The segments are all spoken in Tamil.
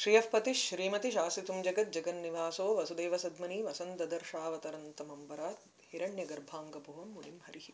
श्रियः पतिः श्रीमति शासितुं जगज्जगन्निवासो वसुदेवसद्मनि वसन्तदर्शावतरन्तमम्बरात् हिरण्यगर्भाङ्गभुवं मुनिं हरिः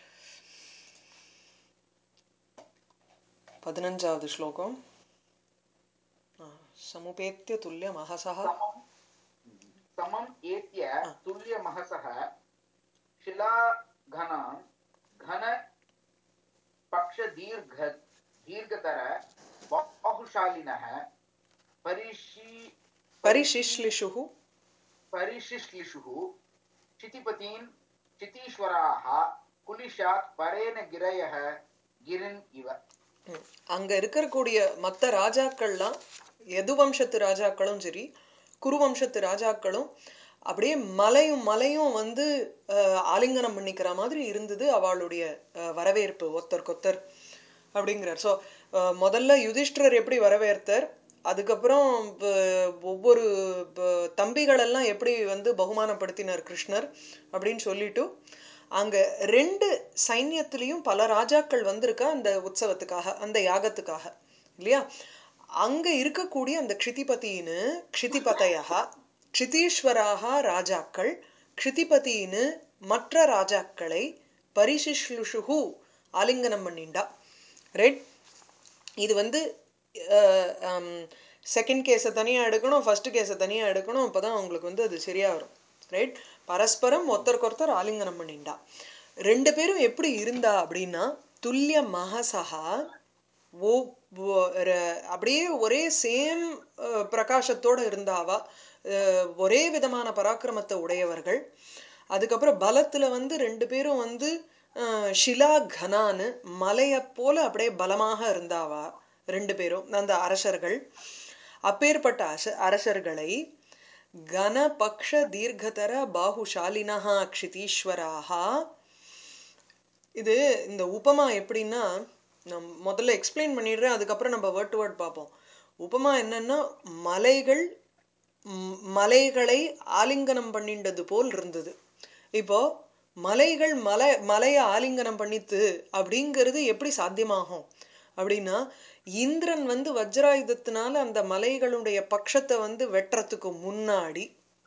பதினஞ்சாவது ஸ்லோகம் ஆ, சமுபேத்திய துல்லியமஹசः समम् एत्य तुल्यमहसः शिलाघनान् घन पक्षदीर्घ दीर्घतर बाहुशालिनः परिशी परिशिश्लिषुः परिशिश्लिषुः क्षितिपतीन् क्षितीश्वराः कुलिशात् परेण गिरयः गिरिन् इव ம். அங்க இருக்கக்கூடிய மற்ற ராஜாக்கள்லாம் எது வம்சத்து ராஜாக்களும் சரி குரு வம்சத்து ராஜாக்களும் அப்படியே மலையும் மலையும் வந்து அஹ், ஆலிங்கனம் பண்ணிக்கிற மாதிரி இருந்தது அவளுடைய அஹ், வரவேற்பு ஒத்தருக்கொத்தர் அப்படிங்கிறார் ஸோ முதல்ல யுதிஷ்டிரர் எப்படி வரவேற்றார் அதுக்கப்புறம் ப- ஒவ்வொரு ப- தம்பிகளெல்லாம் எப்படி வந்து பகுமானப்படுத்தினார் கிருஷ்ணர் அப்படின்னு சொல்லிட்டு அங்க ரெண்டு சைன்யத்திலையும் பல ராஜாக்கள் வந்திருக்கா அந்த உற்சவத்துக்காக அந்த யாகத்துக்காக இல்லையா அங்க இருக்கக்கூடிய அந்த க்ஷிதிபதினு க்ஷிதிபதையா க்ஷிதீஸ்வராக ராஜாக்கள் க்ஷிதிபதினு மற்ற ராஜாக்களை பரிசிஷ்லுஷுகு ஆலிங்கனம் பண்ணிண்டா ரைட் இது வந்து செகண்ட் கேஸை தனியாக எடுக்கணும் ஃபர்ஸ்ட் கேஸை தனியாக எடுக்கணும் அப்போ தான் உங்களுக்கு வந்து அது சரியாக வரும் ரைட் பரஸ்பரம் ஒருத்தருக்கு ஒருத்தர் ஆலிங்கனம் பண்ணிண்டா ரெண்டு பேரும் எப்படி இருந்தா அப்படின்னா துல்லிய மகசகா ஓ ஓ- ர- அப்படியே ஒரே சேம் பிரகாசத்தோட இருந்தாவா அஹ், ஒரே விதமான பராக்கிரமத்தை உடையவர்கள் அதுக்கப்புறம் பலத்துல வந்து ரெண்டு பேரும் வந்து அஹ், ஷிலா கனான்னு மலையைப் போல அப்படியே பலமாக இருந்தாவா ரெண்டு பேரும் அந்த அரசர்கள் அப்பேற்பட்ட அச அரசர்களை கனபக்ஷ தீர்க்கதர பாகுஷாலினஹா க்ஷிதீஸ்வராகா இது இந்த உபமா எப்படின்னா நான் முதல்ல எக்ஸ்பிளைன் பண்ணிடுறேன் அதுக்கப்புறம் நம்ம வேர்ட் டு வேர்ட் பார்ப்போம் உபமா என்னன்னா மலைகள் ம், மலைகளை ஆலிங்கனம் பண்ணிண்டது போல் இருந்தது இப்போ மலைகள் மலை மலையை ஆலிங்கனம் பண்ணித்து அப்படிங்கிறது எப்படி சாத்தியமாகும் அப்படின்னா இந்திரன் வந்து வஜ்ராயுதத்தினால அந்த மலைகளுடைய பட்சத்தை வந்து வெட்டுறதுக்கு முன்னாடி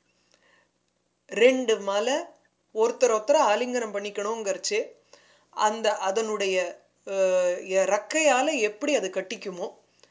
ரெண்டு மலை ஒருத்தர் ஒருத்தர் ஆலிங்கனம் பண்ணிக்கணுங்கிறச்சு அந்த அதனுடைய அஹ், எ- ரெக்கையால எப்படி அது கட்டிக்குமோ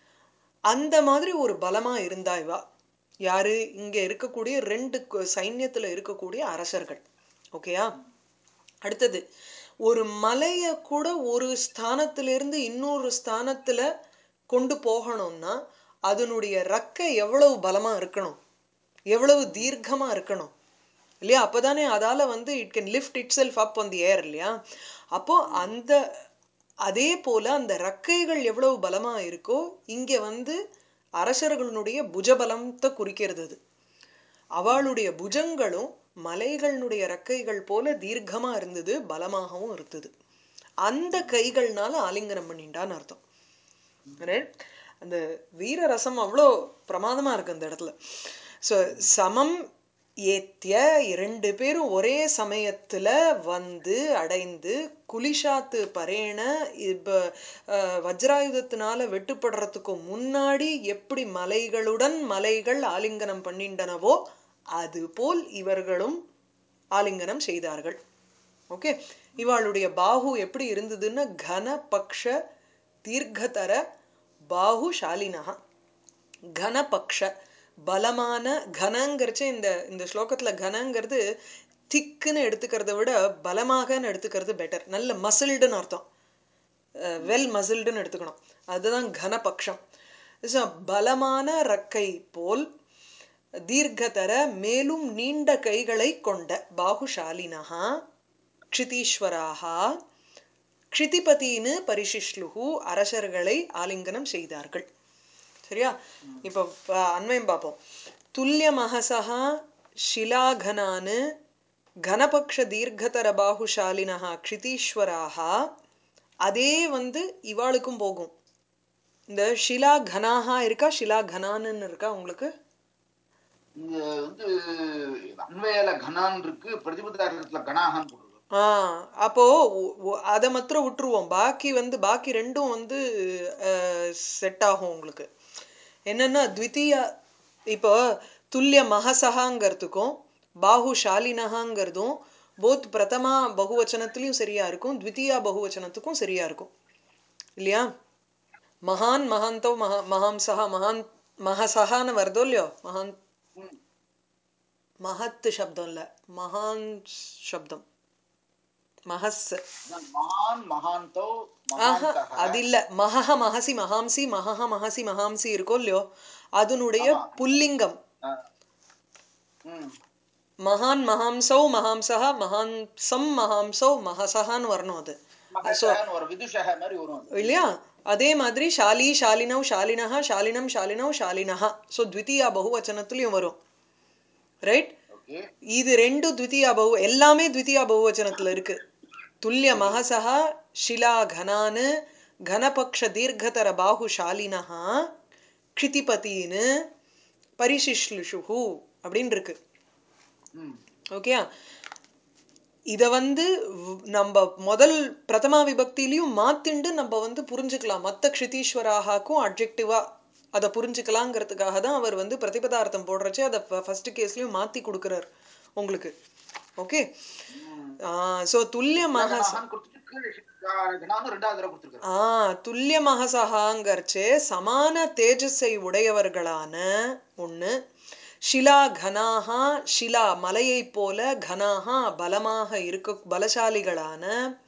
அந்த மாதிரி ஒரு பலமா இருந்தா இவா யாரு இங்க இருக்கக்கூடிய ரெண்டு கு- சைன்யத்துல இருக்கக்கூடிய அரசர்கள் ஓகேயா அடுத்தது ஒரு மலைய கூட ஒரு ஸ்தானத்திலிருந்து இன்னொரு ஸ்தானத்துல கொண்டு போகணும்னா அதனுடைய ரெக்கை எவ்வளவு பலமா இருக்கணும் எவ்வளவு தீர்க்கமா இருக்கணும் இல்லையா அப்பதானே அதால வந்து it can lift itself up on the air இல்லையா அப்போ அந்த அதே போல அந்த ரெக்கைகள் எவ்வளவு பலமா இருக்கோ இங்க வந்து அரசர்களுடைய புஜபலத்தை குறிக்கிறது அது அவளுடைய புஜங்களும் மலைகளுடைய ரெக்கைகள் போல தீர்க்கமா இருந்தது பலமாகவும் இருந்தது அந்த கைகள்னால ஆலிங்கனம் பண்ணிண்டான்னு அர்த்தம் Right? அந்த வீர ரசம் அவ்வளோ பிரமாதமா இருக்கு அந்த இடத்துல ஸோ சமம் ஏத்திய இரண்டு பேரும் ஒரே சமயத்துல வந்து அடைந்து குலிஷாத்து பரேன இப்ப அஹ், வஜ்ராயுதத்தினால வெட்டுப்படுறதுக்கு முன்னாடி எப்படி மலைகளுடன் மலைகள் ஆலிங்கனம் பண்ணிண்டனவோ அதுபோல் இவர்களும் ஆலிங்கனம் செய்தார்கள் ஓகே இவாளுடைய பாகு எப்படி இருந்ததுன்னா கன பக்ஷ தீர்க்கதர பாகுஷாலினஹா கனபக்ஷ பலமான கனங்கிறச்சே இந்த இந்த ஸ்லோகத்துல கனங்கிறது திக்குன்னு எடுத்துக்கிறத விட பலமாகன்னு எடுத்துக்கிறது பெட்டர் நல்ல மசில்டுன்னு அர்த்தம் வெல் மசில்டுன்னு எடுத்துக்கணும் அதுதான் கனபக்ஷம் So, பலமான ரக்கை போல் தீர்க்கதர மேலும் நீண்ட கைகளை கொண்ட பாகுஷாலினஹா க்ஷிதீஸ்வராகா க்ஷிதிபதினு பரிசிஷ்லுகு அரசர்களை ஆலிங்கனம் செய்தார்கள் சரியா இப்போ ப- அன்வயம் பார்ப்போம் துல்லிய மகசா ஷிலாகனானு கனபக்ஷ தீர்க்கதர பாகுஷாலினஹா க்ஷிதீஸ்வராகா அதே வந்து இவாளுக்கும் போகும் இந்த ஷிலா கனாஹா இருக்கா ஷிலா கனான்னு இருக்கா உங்களுக்கு இங்க வந்து அன்வயல கனான் இருக்கு பிரதிபதாரத்துல கனாகான் போடுறது ஆ அப்போ அதை மாத்திரம் விட்டுருவோம் பாக்கி வந்து பாக்கி ரெண்டும் வந்து செட் ஆகும் உங்களுக்கு என்னன்னா த்விதீயா இப்போ துல்லிய மகசகாங்கிறதுக்கும் பாகுஷாலினகாங்கிறதும் போத் பிரதமா பகுவச்சனத்துலயும் சரியா இருக்கும் த்விதீயா பகுவச்சனத்துக்கும் சரியா இருக்கும் இல்லையா மகான் மகாந்தோ மகா மகாம்சா மகான் மகசகான்னு வருதோ இல்லையோ மகான் ம். மகத் சப்தம் இல்ல மகான் சப்தம் மகஸ் அதான் மகான் மகாந்தோ ஆஹா மகாந்தக அது இல்ல மகஹ மகசி மகாம்சி மகஹ மகசி மகாம்சி இருக்கோ இல்லையோ அதனுடைய ஆமா. புல்லிங்கம் ஆ. ம் மகான் மகாம்சௌ மகாம்சா மகாம்சம் மகாம்சௌ மகசகான்னு வரணும் அது மகசகன்னு ஒரு விதுஷக மாதிரி வரும் அது. இல்லையா அதே மாதிரி ஷாலி ஷாலினவ் ஷாலினஹ ஷாலினம் ஷாலினவ் ஷாலினஹ ஸோ த்விதீயா பகுவச்சனத்துலயும் வரும் ரைட் ஓகே இது ரெண்டு த்விதீயா பகு எல்லாமே த்விதீயா பகுவச்சனத்துல இருக்கு துல்லிய மகசஹ ஷிலா கனானு கனபக்ஷ தீர்க்கதர பாகுஷாலினஹ க்ஷிதிபதின்னு பரிசிஷ்லுஷுஹு அப்படின்னு இருக்கு ம் ஓகே இத வந்து வ்- நம்ம முதல் பிரதமா விபக்தியிலையும் மாத்திண்டு நம்ம வந்து புரிஞ்சுக்கலாம் மத்த க்ஷிதீஸ்வராகாக்கும் அட்ஜெக்டிவா அதை புரிஞ்சுக்கலாங்கிறதுக்காக தான் அவர் வந்து பிரதிபதார்த்தம் போடுறச்சு அதை ஃபர்ஸ்ட் கேஸ்லயும் மாத்தி கொடுக்குறார் உங்களுக்கு ஓகே ஸோ துல்லிய மகச கனாகன்னு கொடுத்துட்டு கீழே க- கனான்னு ரெண்டாவது தடவை கொடுத்துருக்காரு ஆ துல்லிய மகசகாங்கர்ச்சே சமான தேஜஸை உடையவர்களான ஒண்ணு ஷிலா கனாஹா ஷிலா மலையைப் போல கனாஹா பலமாக இருக்க பலசாலிகளான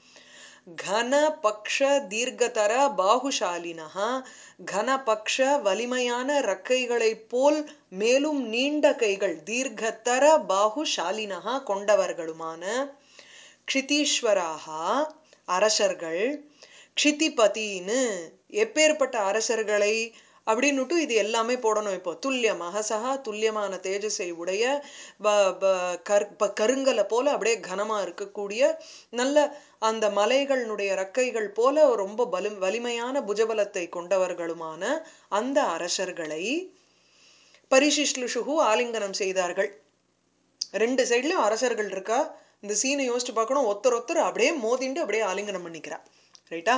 கன பக்ஷ தீர்க்கதர பாகுஷாலினஹா கன பக்ஷ வலிமையான ரக்கைகளைப் போல் மேலும் நீண்ட கைகள் தீர்க்கதர பாகுஷாலினஹா கொண்டவர்களுமான க்ஷிதீஸ்வராக அரசர்கள் க்ஷிதிபதின்னு எப்பேற்பட்ட அரசர்களை அப்படின்னுட்டு இது எல்லாமே போடணும் இப்போ துல்லிய மகசகா துல்லியமான தேஜஸை உடைய ப- ப- கர்- ப- கருங்கலை போல அப்படியே கனமா இருக்கக்கூடிய நல்ல அந்த மலைகளினுடைய ரக்கைகள் போல ரொம்ப பலு வலிமையான புஜபலத்தை கொண்டவர்களுமான அந்த அரசர்களை பரிசிஷ்லுஷுகு ஆலிங்கனம் செய்தார்கள் ரெண்டு சைட்லயும் அரசர்கள் இருக்கா இந்த சீனை யோசிச்சு பார்க்கணும் ஒருத்தர் ஒருத்தர் அப்படியே மோதிண்டு அப்படியே ஆலிங்கனம் பண்ணிக்கிறா ரைட்டா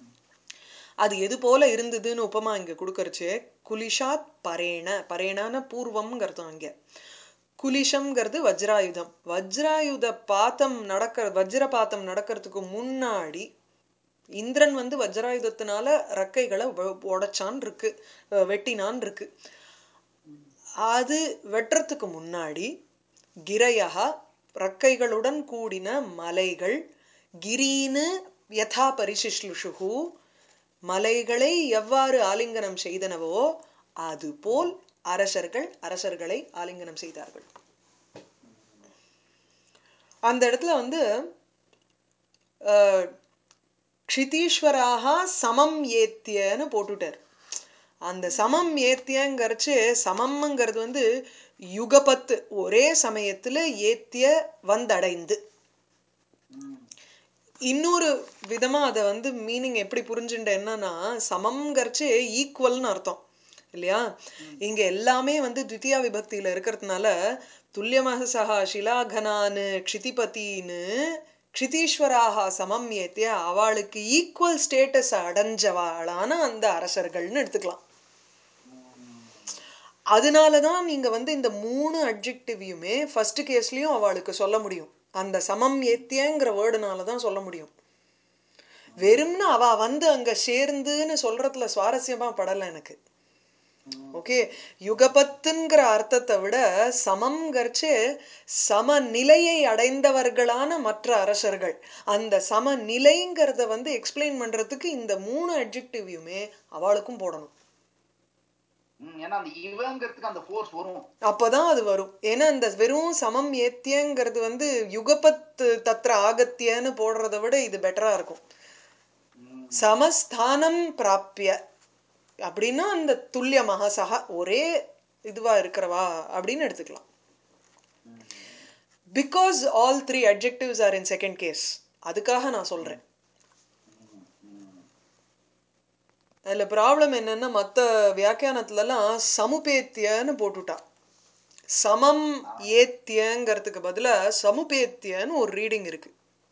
அது எது போல இருந்ததுன்னு உபமா இங்க கொடுக்கறச்சு குலிஷாத் பரேண பரேணான பூர்வம்ங்கிறது அங்க குலிஷம்ங்கிறது வஜ்ராயுதம் வஜ்ராயுத பாத்தம் நடக்க வஜ்ரபாத்தம் நடக்கிறதுக்கு முன்னாடி இந்திரன் வந்து வஜ்ராயுதத்தினால ரக்கைகளை உ- உடைச்சான் இருக்கு அஹ் வெட்டினான் இருக்கு அது வெட்டுறதுக்கு முன்னாடி கிரையா ரக்கைகளுடன் கூடின மலைகள் கிரீனு யதா பரிசிஷ்லுஷுகு மலைகளை எவ்வாறு ஆலிங்கனம் செய்தனவோ அதுபோல் அரசர்கள் அரசர்களை ஆலிங்கனம் செய்தார்கள் அந்த இடத்துல வந்து அஹ், க்ஷிதீஸ்வராக சமம் ஏத்தியன்னு போட்டுட்டார் அந்த சமம் ஏத்தியங்கிறச்சு சமம்ங்கிறது வந்து யுகபத்து ஒரே சமயத்துல ஏத்திய வந்தடைந்து ம் இன்னொரு விதமா அதை வந்து மீனிங் எப்படி புரிஞ்சுட்ட என்னன்னா சமம்ங்கிறச்சு ஈக்குவல்னு அர்த்தம் இல்லையா இங்க எல்லாமே வந்து த்விதியா விபக்தியில இருக்கிறதுனால துல்லியமாக சகா ஷிலாகனானு க்ஷிதிபதின்னு க்ஷிதீஸ்வராக சமம் ஏத்திய அவளுக்கு ஈக்குவல் ஸ்டேட்டஸ் அடைஞ்சவாளான அந்த அரசர்கள்னு எடுத்துக்கலாம் அதனால தான் நீங்க வந்து இந்த மூணு அட்ஜெக்டிவையுமே ஃபர்ஸ்ட் கேஸ்லயும் அவளுக்கு சொல்ல முடியும் அந்த சமம் ஏத்தியங்கிற வேர்டுனால தான் சொல்ல முடியும் வெறும்னு அவ வந்து அங்க சேர்ந்துன்னு சொல்றதுல சுவாரஸ்யமா படல எனக்கு ஓகே யுகபத்துங்கிற அர்த்தத்தை விட சமம்ங்கிறச்சு சமநிலையை அடைந்தவர்களான மற்ற அரசர்கள் அந்த சமநிலைங்கிறத வந்து எக்ஸ்பிளைன் பண்றதுக்கு இந்த மூணு அட்ஜெக்டிவையுமே அவளுக்கும் போடணும் ம், ஏன்னா அந்த இவங்கிறதுக்கு அந்த ஃபோர்ஸ் வரும் அப்பதான் அது வரும் ஏன்னா இந்த வெறும் சமம் ஏத்தியங்கிறது வந்து யுகபத்து தத்ர ஆகத்தியன்னு போடுறதை விட இது பெட்டரா இருக்கும் ம், சமஸ்தானம் பிராப்பிய அப்படின்னா அந்த துல்லிய மகாசகா ஒரே இதுவா இருக்கிறவா அப்படின்னு எடுத்துக்கலாம் because all three adjectives are in second case அதுக்காக நான் சொல்றேன் அதுல ப்ராப்ளம் என்னன்னா மத்த வியாக்கியானத்துலலாம் சமுபேத்தியன்னு போட்டுட்டா சமம் ஏத்தியங்கிறதுக்கு பதிலா சமுபேத்தியன்னு ஒரு ரீடிங் இருக்கு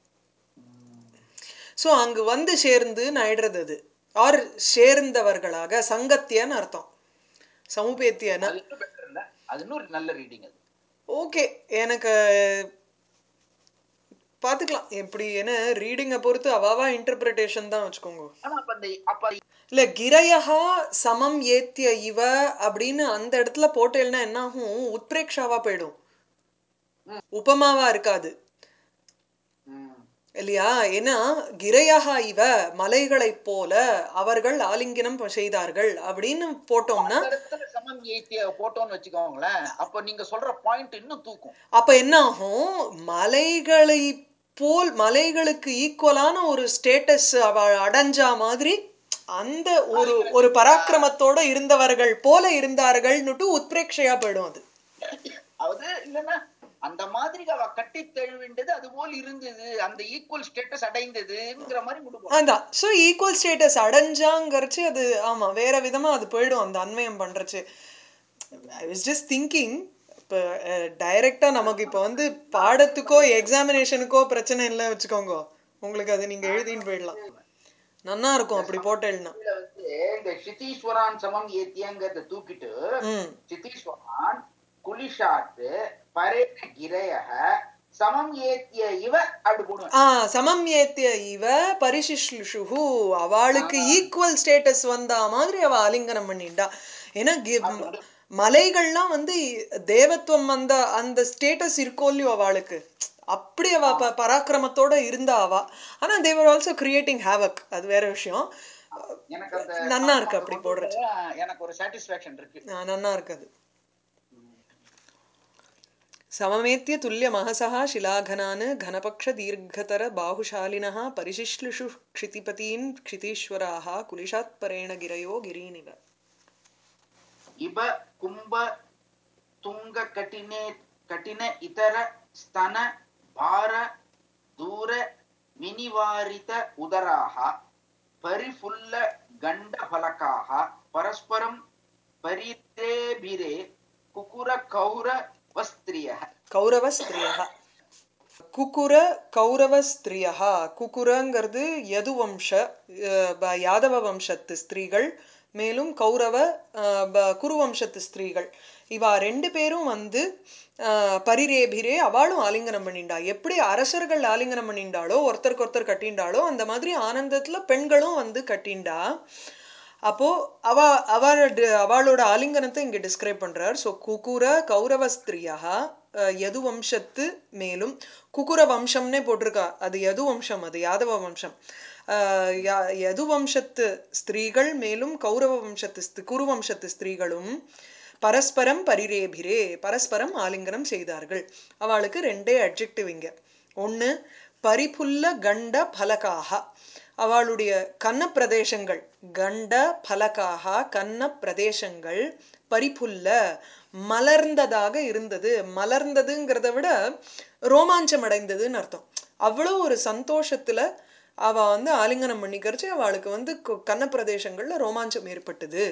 ஸோ அங்கு வந்து சேர்ந்துன்னு ஆயிடுறது அது ஆர் சேர்ந்தவர்களாக சங்கத்தியன்னு அர்த்தம் சமுபேத்தியன அது இன்னும் பெட்டர் இல்ல அது இன்னும் ஒரு நல்ல ரீடிங் அது ஓகே எனக்கு பார்த்துக்கலாம் எப்படி ஏன்னா ரீடிங்கை பொறுத்து அவாவா இன்டர்பிரிட்டேஷன் தான் வச்சுக்கோங்க ஆனா அப்ப அந்த அப்ப இல்ல கிரயஹா சமம் ஏத்திய இவ அப்படின்னு அந்த இடத்துல போட்டேல்னா என்ன ஆகும் உத்பிரேக்ஷாவா போயிடும் உபமாவா இருக்காது ம், இல்லையா ஏன்னா கிரையஹா இவ மலைகளைப் போல அவர்கள் ஆலிங்கனம் செய்தார்கள் அப்படின்னு போட்டோம்னா அந்த இடத்துல சமம் ஏத்திய போட்டோன்னு வச்சுக்கோங்களேன் அப்ப நீங்க சொல்ற பாயிண்ட் இன்னும் தூக்கும் அப்ப என்ன ஆகும் மலைகளை போல் மலைகளுக்கு ஈக்குவலான ஒரு ஸ்டேட்டஸ் அவ அடைஞ்சா மாதிரி அந்த ஒரு ஒரு பராக்கிரமத்தோட இருந்தவர்கள் போல இருந்தார்கள்னுட்டு உத்பிரேக்ஷையா போயிடும் அது அது இல்லன்னா அந்த மாதிரி அவ கட்டி தழுவிண்டது அது போல் இருந்தது அந்த ஈக்குவல் ஸ்டேட்டஸ் அடைந்ததுங்கிற மாதிரி முடிவு அதான் ஸோ ஈக்குவல் ஸ்டேட்டஸ் அடைஞ்சாங்கிறச்சு அது ஆமா வேற விதமா அது போயிடும் அந்த அன்மயம் பண்றச்சு ஐ வாஸ் ஜஸ்ட் திங்கிங் இப்போ டைரக்டா நமக்கு இப்போ வந்து பாடத்துக்கோ எக்ஸாமினேஷனுக்கோ பிரச்சனை இல்லை வச்சுக்கோங்க உங்களுக்கு அது நீங்க எழுதின்னு போயிடலாம் நன்னா இருக்கும் அப்படி போட்டேன்னா இதுல வந்து இந்த சித்தீஸ்வரான் சமம் ஏத்தியங்கிறத தூக்கிட்டு ம் சித்தீஸ்வரான் குலிஷாத்து பரே கிரயக சமம் ஏத்திய இவ அப்படி போடுவேன் ஆ சமம் ஏத்திய இவ பரிசிஷ்லுஷுஹு அவளுக்கு ஈக்குவல் ஸ்டேட்டஸ் வந்தா மாதிரி அவ ஆலிங்கனம் பண்ணிண்டா ஏன்னா கி- ம- மலைகள்லாம் வந்து தேவத்துவம் வந்த அந்த ஸ்டேட்டஸ் இருக்கோ இல்லையோ அவளுக்கு அப்படி அவ ப- பராக்கிரமத்தோட இருந்தா அவ ஆனா தேவர் ஆல்சோ கிரியேட்டிங் ஹேவக் அது வேற விஷயம் எனக்கு அந்த நன்னா இருக்கு அப்படி போடுறது. எனக்கு ஒரு சாட்டிஸ்பாக்சன் இருக்கு ஆ, நன்னா இருக்குது सममेत्य तुल्यमहसः शिलाघनान् घनपक्षदीर्घतर बाहुशालिनः परिशिश्लुषु क्षितिपतीन् क्षितीश्वराः कुलिशात्परेण गिरयो गिरीनिव ಇಬ ಕುಂಭ ತುಂಗ ಕಠಿಣೆ ಕಠಿಣ ಇತರ ಸ್ತನ ಭಾರ ದೂರ ವಿನಿವಾರಿತ ಉದರಾಹ ಪರಿಫುಲ್ಲ ಗಂಡ ಫಲಕಾಹ ಪರಸ್ಪರಂ ಪರಿರೇಭಿರೆ ಕುಕುರ ಕೌರ ವಸ್ತ್ರಿಯ கௌரவஸ்திரியः குக்குர கௌரவஸ்திரியः குக்குரங்கிறது யது வம்ச அஹ், ப- யாதவ வம்சத்து ஸ்திரீகள் மேலும் கௌரவ அஹ், ப- குரு வம்சத்து ஸ்திரீகள் இவா ரெண்டு பேரும் வந்து அஹ், பரிரேபிரே அவளும் ஆலிங்கனம் பண்ணிண்டா எப்படி அரசர்கள் ஆலிங்கனம் பண்ணிண்டாளோ ஒருத்தருக்கு ஒருத்தர் கட்டிண்டாளோ அந்த மாதிரி ஆனந்தத்துல பெண்களும் வந்து கட்டிண்டா அப்போ அவ அவ அவளோட ஆலிங்கனத்தை இங்க டிஸ்கிரைப் பண்றார் ஸோ குகுர கௌரவ ஸ்திரியா யது வம்சத்து மேலும் குகுர வம்சம்னே போட்டிருக்கா அது யது வம்சம் அது யாதவ வம்சம் அஹ் யா- யது வம்சத்து ஸ்திரீகள் மேலும் கௌரவ வம்சத்து ஸ்தி- குரு வம்சத்து ஸ்திரீகளும் பரஸ்பரம் பரிரேபிரே பரஸ்பரம் ஆலிங்கனம் செய்தார்கள் அவளுக்கு ரெண்டே அட்ஜெக்டிவ் இங்க ஒண்ணு பரிபுல்ல கண்ட பலகாக அவளுடைய கன்ன பிரதேசங்கள் கண்ட பலகாக கன்ன பிரதேசங்கள் பரிபுல்ல மலர்ந்ததாக இருந்தது மலர்ந்ததுங்கிறத விட ரோமாஞ்சம் அடைந்ததுன்னு அர்த்தம் அவ்வளோ ஒரு சந்தோஷத்துல அவ வந்து ஆலிங்கனம் பண்ணிக்கிறச்சு அவளுக்கு வந்து கு- கன்ன பிரதேசங்கள்ல ரோமாஞ்சம் ஏற்பட்டது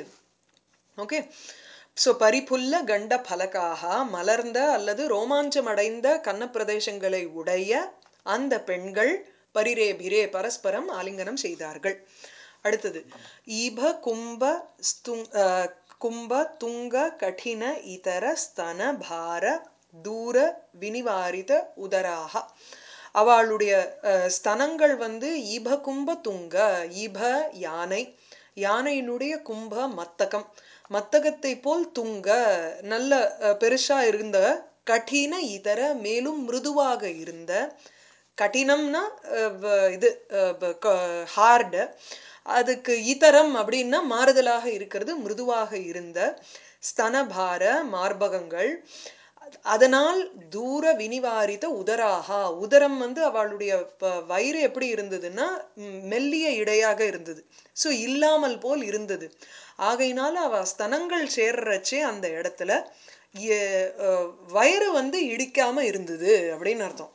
ஓகே ஸோ பரிபுல்ல கண்ட பலகாக மலர்ந்த அல்லது ரோமாஞ்சமடைந்த கன்ன பிரதேசங்களை உடைய அந்த பெண்கள் பரிரேபிரே பரஸ்பரம் ஆலிங்கனம் செய்தார்கள் அடுத்தது ஈப கும்ப ஸ்துங் அஹ், கும்ப துங்க கடின இதர ஸ்தன பார தூர வினிவாரித உதராக அவளுடைய அஹ், ஸ்தனங்கள் வந்து ஈப கும்ப துங்க ஈப யானை யானையினுடைய கும்ப மத்தகம் மத்தகத்தை போல் துங்க நல்ல அஹ், பெருசா இருந்த கடின இதர மேலும் மிருதுவாக இருந்த கடினம்னா அஹ், வ- இது ஹார்டு அதுக்கு இதரம் அப்படின்னா மாறுதலாக இருக்கிறது மிருதுவாக இருந்த ஸ்தனபார மார்பகங்கள் அதனால் தூர வினிவாரித உதராகா உதரம் வந்து அவளுடைய ப- வயிறு எப்படி இருந்ததுன்னா ம், மெல்லிய இடையாக இருந்தது ஸோ இல்லாமல் போல் இருந்தது ஆகையினால அவ ஸ்தனங்கள் சேர்றச்சே அந்த இடத்துல எ- அஹ், வயிறு வந்து இடிக்காம இருந்தது அப்படின்னு அர்த்தம்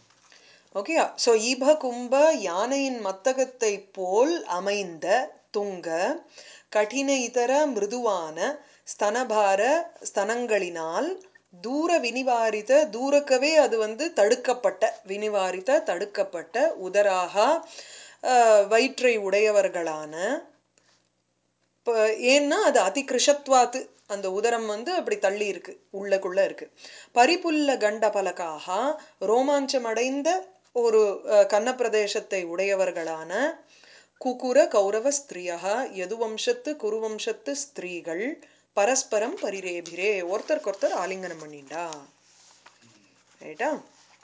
ஓகே ஸோ ஈப கும்ப யானையின் மத்தகத்தை போல் அமைந்த துங்க கடின இதர மிருதுவான ஸ்தனபார ஸ்தனங்களினால் தூர வினிவாரித தூரக்கவே அது வந்து தடுக்கப்பட்ட வினிவாரித தடுக்கப்பட்ட உதராக அஹ், வயிற்றை உடையவர்களான இப்போ ஏன்னா அது அதிகிருஷத்வாத்து அந்த உதரம் வந்து அப்படி தள்ளி இருக்கு உள்ளக்குள்ள இருக்கு பரிபுல்ல கண்ட பலகாக ரோமாஞ்சம் அடைந்த ஒரு அஹ், கன்னப்பிரதேசத்தை உடையவர்களான குகுர கௌரவ ஸ்திரியா யதுவம்சத்து குருவம்சத்து ஸ்திரீகள் பரஸ்பரம் பரிரேபிரே ஒருத்தருக்கொருத்தர் ஆலிங்கனம் பண்ணிண்டா ரைட்டா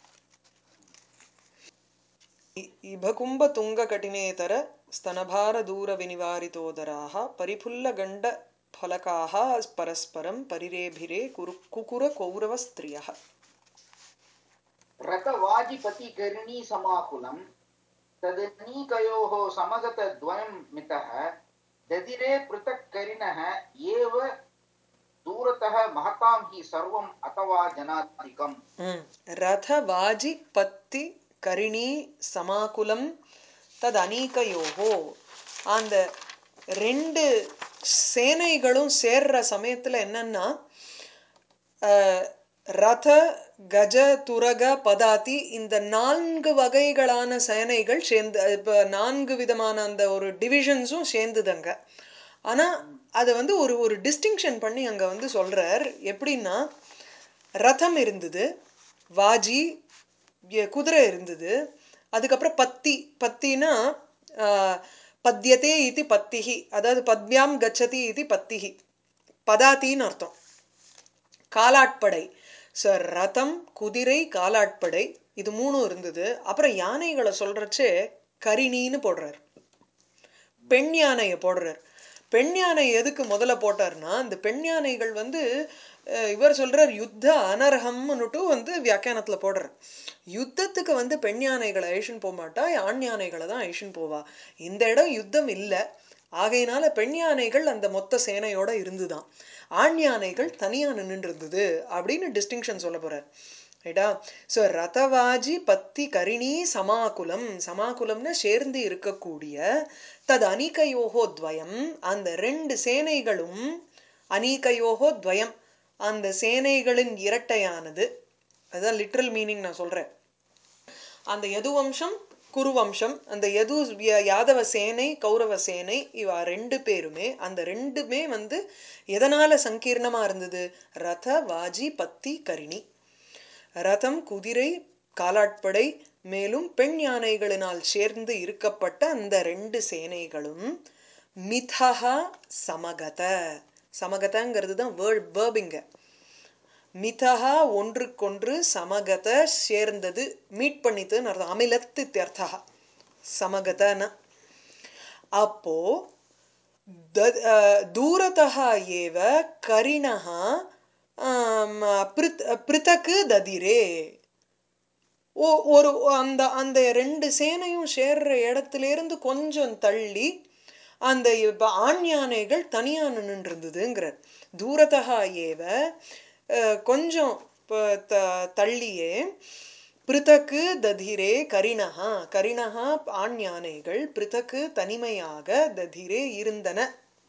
इभकुम्भ तुङ्गकटिनेतर स्तनभारदूरविनिवारितोदराः परिफुल्लगण्ड फलकाः परस्परं परिरेभिरे कुरु कुकुरकौरवस्त्रियः रतवाजिपति करिणी समाकुलम् तदनीकयोः समगतद्वयं मितः ददिरे पृथक् करिणः एव दूरतः महतां हि सर्वम् अथवा जनाधिकम् ம். ரதவாஜி பத்தி கரிணி சமாகுலம் தது அநீகயோகோ அந்த ரெண்டு சேனைகளும் சேர்ற சமயத்துல என்னன்னா அஹ், ரத கஜ துரக பதாதி இந்த நான்கு வகைகளான சேனைகள் சேர்ந்து இப்போ நான்கு விதமான அந்த ஒரு டிவிஷன்ஸும் சேர்ந்துதங்க ஆனா அதை வந்து ஒரு ஒரு டிஸ்டிங்ஷன் பண்ணி அங்க வந்து சொல்றார் எப்படின்னா ரதம் இருந்தது வாஜி எ- குதிரை இருந்தது அதுக்கப்புறம் பத்தி பத்தினா ஆஹ், பத்யதே இது பத்திகி அதாவது பத்யாம் கச்சதி இது பத்திகி பதாத்தின்னு அர்த்தம் காலாட்படை ஸோ ரதம் குதிரை காலாட்படை இது மூணும் இருந்தது அப்புறம் யானைகளை சொல்றச்சே கரிணின்னு போடுறார் பெண் யானையை போடுறார் பெண் யானை எதுக்கு முதல்ல போட்டார்னா இந்த பெண் யானைகள் வந்து அஹ், இவர் சொல்றார் யுத்த அனர்ஹம்னுட்டு வந்து வியாக்கியானத்துல போடுறார் யுத்தத்துக்கு வந்து பெண் யானைகளை அழிச்சுன்னு போக மாட்டா ஆண் யானைகளை தான் அழிச்சுன்னு போவா இந்த இடம் யுத்தம் இல்லை ஆகையினால பெண் யானைகள் அந்த மொத்த சேனையோட இருந்துதான் ஆண் யானைகள் தனியா நின்னுட்டு இருந்தது அப்படின்னு டிஸ்டிங்ஷன் சொல்ல போறார் ரைட்டா ஸோ ரதவாஜி பத்தி கரிணி சமாகுலம் சமாகுலம்னா சேர்ந்து இருக்கக்கூடிய தது அனிகயோகோ துவயம் அந்த ரெண்டு சேனைகளும் அனீகயோகோ துவயம் அந்த சேனைகளின் இரட்டையானது அதுதான் லிட்ரல் மீனிங் நான் சொல்றேன் அந்த யது வம்சம் குரு வம்சம் அந்த யது ய- யாதவ சேனை கௌரவ சேனை இவ ரெண்டு பேருமே அந்த ரெண்டுமே வந்து எதனால சங்கீர்ணமா இருந்தது ரத வாஜி பத்தி கரிணி ரதம் குதிரை காலாட்படை மேலும் பெண் யானைகளினால் சேர்ந்து இருக்கப்பட்ட அந்த ரெண்டு சேனைகளும் மிதஹா சமகத சமகதங்கிறது தான் வேர்ட் வேர்பிங்க மிதஹா ஒன்றுக்கொன்று சமகத சேர்ந்தது மீட் பண்ணித்துன்னு அர்த்தம் அமிலத்து தியர்த்தா சமகதன அப்போ த- அஹ், தூரतः एव करिणः ஆம், பிருத் பிருத்தக்கு ததிரே ஓ ஒரு அந்த அந்த ரெண்டு சேனையும் சேர்ற இடத்துல இருந்து கொஞ்சம் தள்ளி அந்த இப்ப ஆண் யானைகள் தனியா நின்னுட்டு இருந்ததுங்கிறார் தூரத்தகா ஏவ அஹ், கொஞ்சம் ப- த- தள்ளியே பிருத்தக்கு ததிரே கரிணஹா கரிணஹா ஆண் யானைகள் பிருத்தக்கு தனிமையாக ததிரே இருந்தன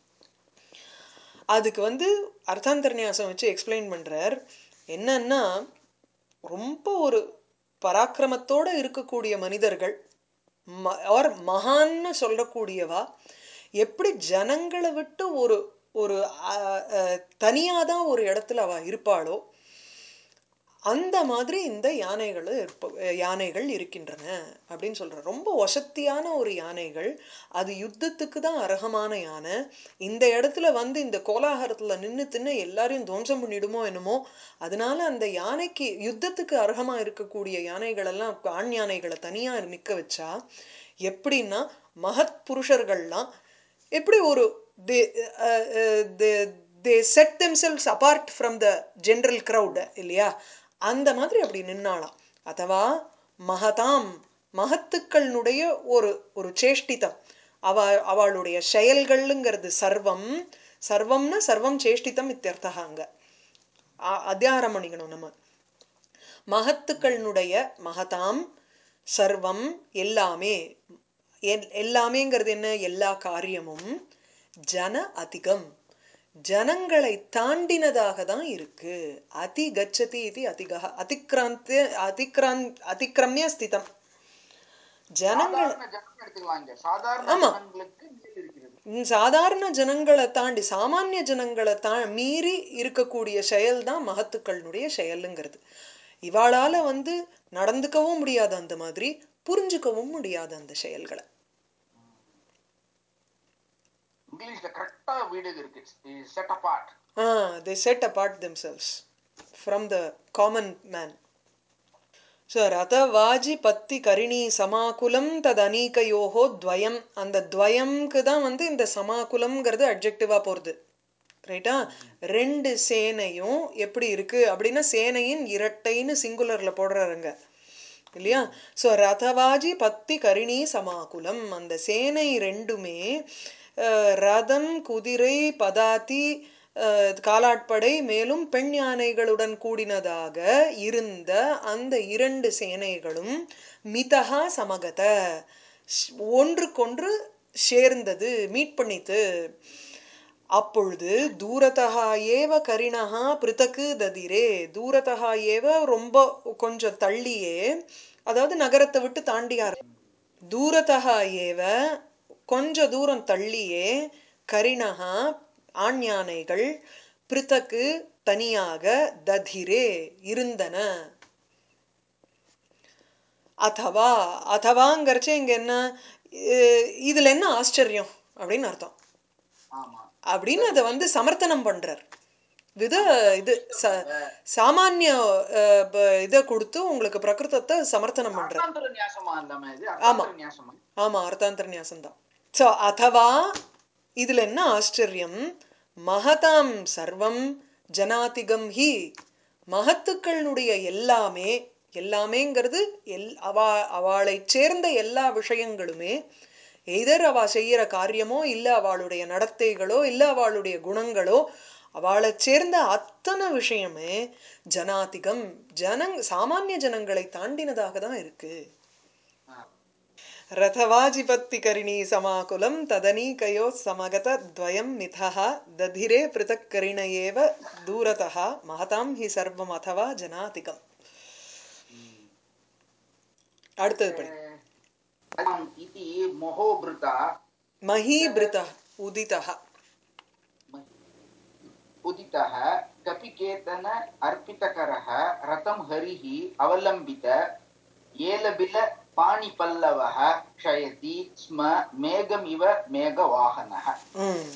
அதுக்கு வந்து அர்த்தாந்தர்நியாசம் வச்சு எக்ஸ்பிளைன் பண்றார் என்னன்னா ரொம்ப ஒரு பராக்கிரமத்தோட இருக்கக்கூடிய மனிதர்கள் ம- or மகான்னு சொல்லக்கூடியவா எப்படி ஜனங்களை விட்டு ஒரு ஒரு அஹ், அஹ், தனியாதான் ஒரு இடத்துல அவ இருப்பாளோ அந்த மாதிரி இந்த யானைகள் இருப்ப யானைகள் இருக்கின்றன அப்படின்னு சொல்ற ரொம்ப வசத்தியான ஒரு யானைகள் அது யுத்தத்துக்கு தான் அர்ஹமான யானை இந்த இடத்துல வந்து இந்த கோலாகலத்துல நின்னு தின்னு எல்லாரையும் துவம்சம் பண்ணிடுமோ என்னமோ அதனால அந்த யானைக்கு யுத்தத்துக்கு அர்ஹமா இருக்கக்கூடிய யானைகள் எல்லாம் ஆண் யானைகளை தனியா நிக்க வச்சா எப்படின்னா மகத் புருஷர்கள்லாம் எப்படி ஒரு they they they set themselves apart from the general crowd இல்லையா அந்த மாதிரி அப்படி நின்னாளாம் அதுவா மகதாம் மகத்துக்களுடைய ஒரு ஒரு சேஷ்டிதம் அவ அவளுடைய செயல்கள்ங்கிறது சர்வம் சர்வம்னா சர்வம் சேஷ்டிதம் இத்தியர்த்தா அங்க அ- அத்தியாரம் பண்ணிக்கணும் நம்ம மகத்துக்களுடைய மகதாம் சர்வம் எல்லாமே எல்- எல்லாமேங்கிறது என்ன எல்லா காரியமும் ஜன அதிகம் ஜனங்களை தாண்டினதாக தான் இருக்கு அதி கச்சதி இது அதிகா அதிக்ராந்த அதிக்ரான் அதிக்கிரமிய ஸ்திதம் ஜனங்கள் சாதாரண ஜனம் எடுத்துக்கலாம் இங்க சாதாரண ஆமா. ஜனங்களுக்கு மேல் இருக்கிறது ம், சாதாரண ஜனங்களை தாண்டி சாமானிய ஜனங்களை தா மீறி இருக்கக்கூடிய செயல் தான் மகத்துக்களுடைய செயலுங்கிறது இவாளால வந்து நடந்துக்கவும் முடியாது அந்த மாதிரி புரிஞ்சுக்கவும் முடியாது அந்த செயல்களை இங்கிலீஷ்ல கரெக்டா வீடு இருக்கு set apart ah they set apart themselves from the common man so ரதவாஜி பத்தி கரிணி சமாகுலம் தது அநீகயோகோ துவயம் அந்த துவயம்க்கு தான் வந்து இந்த சமாகுலம்ங்கிறது அப்ஜெக்டிவாக போகிறது ரைட்டா ரெண்டு சேனையும் எப்படி இருக்கு அப்படின்னா சேனையின் இரட்டைன்னு சிங்குலர்ல போடுறாருங்க இல்லையா ஸோ ரதவாஜி பத்தி கரிணி சமாகுலம் அந்த சேனை ரெண்டுமே அஹ், ரதம் குதிரை பதாதி அஹ், காலாட்படை மேலும் பெண் யானைகளுடன் கூடினதாக இருந்த அந்த இரண்டு சேனைகளும் மிதஹா சமகத ஷ்- ஒன்றுக்கொன்று சேர்ந்தது மீட் பண்ணித்து அப்பொழுது தூரத்தகா ஏவ கரிணஹா பிருத்தக்கு ததிரே தூரத்தகா ஏவ ரொம்ப கொஞ்சம் தள்ளியே அதாவது நகரத்தை விட்டு தாண்டியார் தூரத்தகா ஏவ கொஞ்ச தூரம் தள்ளியே கரிணஹா ஆண் யானைகள் பிருத்தக்கு தனியாக ததிரே இருந்தன அதவா அதவாங்கிறச்சே இங்க என்ன இ- இதுல என்ன ஆச்சரியம் அப்படின்னு அர்த்தம் ஆமா அப்படின்னு அதை வந்து சமர்த்தனம் பண்றார் இது இது ச சாமானிய அஹ், ப- இதை கொடுத்து உங்களுக்கு பிரகிருதத்தை சமர்த்தனம் பண்றார் அர்த்தாந்தர நியாசமா இல்லாம இது அர்த்தாந்தர நியாசமா ஆமா அர்த்தாந்தர நியாசம் தான் ஸோ அதவா இதுல என்ன ஆச்சரியம் மகதாம் சர்வம் ஜனாதிகம் ஹி மகத்துக்களுடைய எல்லாமே எல்லாமேங்கிறது எல் அவா அவளை சேர்ந்த எல்லா விஷயங்களுமே எதர் அவ செய்யற காரியமோ இல்ல அவளுடைய நடத்தைகளோ இல்ல அவளுடைய குணங்களோ அவளை சேர்ந்த அத்தனை விஷயமே ஜனாதிகம் ஜனங் சாமானிய ஜனங்களை தாண்டினதாக தான் இருக்கு रथवाजिपत्तिकरिणी समाकुलं तदनीकयोः समगतद्वयं मिथः दधिरे पृथक्करिण एव दूरतः महतां हि सर्वमथवा जनातिकम् அடுத்தது படி அயம் இதி மொஹோபிருதா மஹீபிருத்தः உதிதः उदितः कपिकेतन अर्पितकरः रतं हरिः अवलम्बित ஏலபில பாணிபல்லவः க்ஷயதி ஸ்ம மேகம் இவ மேகவாகனः ம்.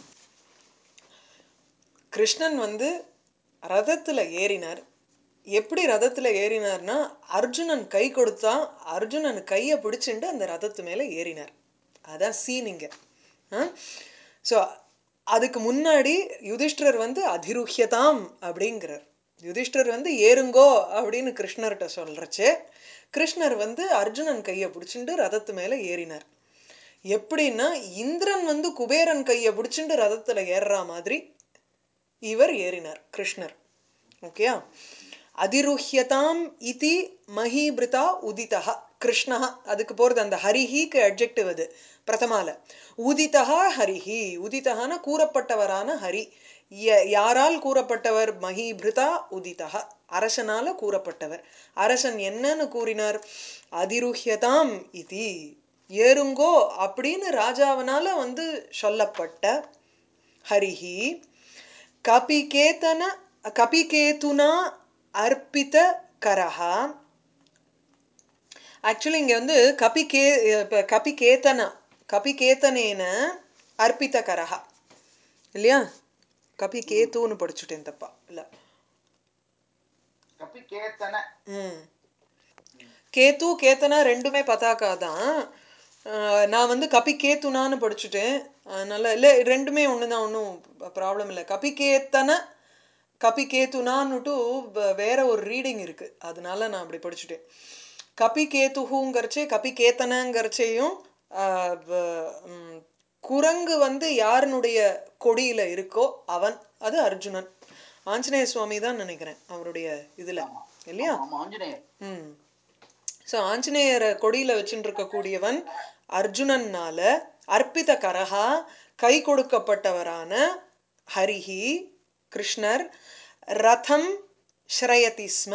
கிருஷ்ணன் வந்து ரதத்துல ஏறினார் எப்படி ரதத்துல ஏறினார்னா அர்ஜுனன் கை கொடுத்தா அர்ஜுனன் கையை பிடிச்சிண்டு அந்த ரதத்து மேல ஏறினார் அதான் சீன் இங்க ஸோ அதுக்கு முன்னாடி யுதிஷ்டர் வந்து அதிருஹ்யதாம் அப்படிங்கிறார் யுதிஷ்டர் வந்து ஏறுங்கோ அப்படின்னு கிருஷ்ணர்கிட்ட சொல்றச்சே கிருஷ்ணர் வந்து அர்ஜுனன் கையை பிடிச்சிண்டு ரதத்து மேல ஏறினார் எப்படின்னா இந்திரன் வந்து குபேரன் கையை பிடிச்சிண்டு ரதத்துல ஏறுற மாதிரி இவர் ஏறினார் கிருஷ்ணர் ஓகேயா அதிருஹ்யதாம் இதி மஹீபிருதா உதிதா கிருஷ்ணா அதுக்கு போறது அந்த ஹரிஹிக்கு அட்ஜெக்டிவ் அது பிரதமால உதிதா ஹரிஹி உதிதகான கூறப்பட்டவரான ஹரி ய- யாரால் கூறப்பட்டவர் மஹீபிருதா உதிதா அரசனால கூறப்பட்டவர் அரசன் என்னன்னு கூறினார் அதிருஹ்யதாம் இதி ஏறுங்கோ அப்படின்னு ராஜாவனால வந்து சொல்லப்பட்ட ஹரிஹி கபிகேதன கபிகேதுனா அர்ப்பித கரஹா ஆக்சுவலி இங்க வந்து கபிகே இப்ப கபிகேதன கபிகேதனேன அர்ப்பித கரஹா இல்லையா கபிகேத்துன்னு படிச்சுட்டேன் தப்பா இல்ல கபிகேத்தன ம் கேத்து கேத்தனா ரெண்டுமே பதாக்கா தான் அஹ் நான் வந்து கபி கேத்துனான்னு படிச்சுட்டேன் அதனால இல்லை ரெண்டுமே ஒன்று தான் ஒன்றும் ப்ராப்ளம் இல்லை கபி கேத்தன கபி கேத்துனான்னுட்டு வ- வேற ஒரு ரீடிங் இருக்கு அதனால நான் அப்படி படிச்சுட்டேன் கபி கேத்துஹுங்கிறச்சே கபி கேத்தனங்கிறச்சேயும் ஆஹ் வ- ம், குரங்கு வந்து யாருனுடைய கொடியில இருக்கோ அவன் அது அர்ஜுனன் ஆஞ்சநேய சுவாமி தான் நினைக்கிறேன் அவருடைய இதுல இல்லையா ஆமா ஆஞ்சநேயர் ம் ஸோ ஆஞ்சநேயரை கொடியில வச்சுட்டு இருக்கக்கூடியவன் அர்ஜுனன்னால அர்ப்பித கரஹா கை கொடுக்கப்பட்டவரான ஹரிஹி கிருஷ்ணர் ரதம் ஸ்ரயதி ஸ்ம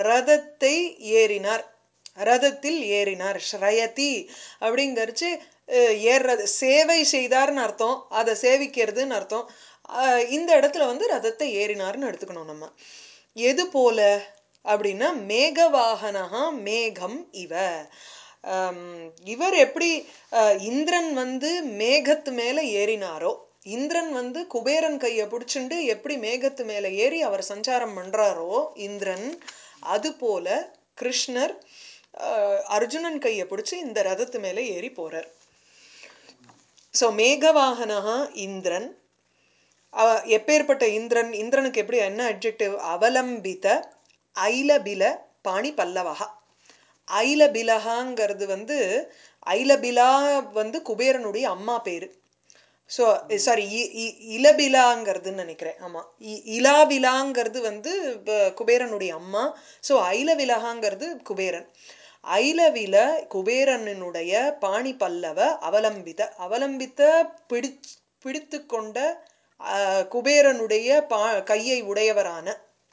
ரதத்தை ஏறினார் ரதத்தில் ஏறினார் ஸ்ரயதி அப்படிங்கறச்சு அஹ், ஏறுறது சேவை செய்தார்னு அர்த்தம் அதை சேவிக்கிறதுன்னு அர்த்தம் அஹ், இந்த இடத்துல வந்து ரதத்தை ஏறினார்னு எடுத்துக்கணும் நம்ம எது போல அப்படின்னா மேகவாகனஹா மேகம் இவ ஆம், இவர் எப்படி அஹ், இந்திரன் வந்து மேகத்து மேல ஏறினாரோ இந்திரன் வந்து குபேரன் கையை பிடிச்சுண்டு எப்படி மேகத்து மேல ஏறி அவர் சஞ்சாரம் பண்றாரோ இந்திரன் அது போல கிருஷ்ணர் அஹ், அர்ஜுனன் கையை பிடிச்சு இந்த ரதத்து மேல ஏறி போறார் ஸோ மேகவாகனஹா இந்திரன் அவ- எப்பேற்பட்ட இந்திரன் இந்திரனுக்கு எப்படி என்ன அட்ஜெக்டிவ் அவலம்பித ஐலபில பாணி பல்லவகா ஐலபிலகாங்கிறது வந்து ஐலபிலா வந்து குபேரனுடைய அம்மா பேரு ஸோ சாரி இலபிலாங்கிறதுன்னு நினைக்கிறேன் ஆமாம் இலாபிலாங்கிறது வந்து ப- குபேரனுடைய அம்மா ஸோ ஐலவிலகாங்கிறது குபேரன் ஐலவில குபேரனுடைய பாணி பல்லவ அவலம்பித அவலம்பித்த பிடி பிடித்து கொண்ட ஆஹ், குபேரனுடைய பா கையை உடையவரான